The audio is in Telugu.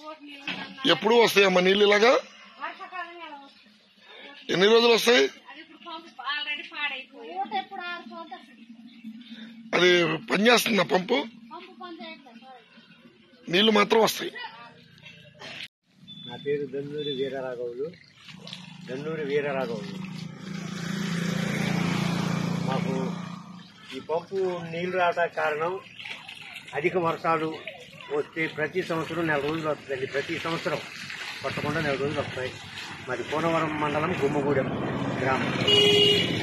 ఎప్పుడు వస్తాయమ్మా నీళ్ళు ఇలాగా వర్షాకాలం ఎలా వస్తుంది ఎన్ని రోజులు వస్తాయి అది ఇప్పుడు పంపు ఆల్రెడీ పాడైపోయి ఊట ఎప్పుడు ఆరిపోతుంది అది పనిచేస్తుందా పంపు పంపు పని చేయట్లేదు నీళ్లు మాత్రం వస్తాయి నా పేరు దన్నూరి వీరరాఘవులు దన్నూరి వీరరాఘవులు మాకు ఈ పంపు నీళ్లు రావడానికి కారణం అధిక వర్షాలు వస్తే ప్రతి సంవత్సరం నెల రోజులు వస్తుంది ప్రతి సంవత్సరం కొట్టకుండా నెల రోజులు వస్తాయి మాది కోనవరం మండలం గుమ్మగూడెం గ్రామం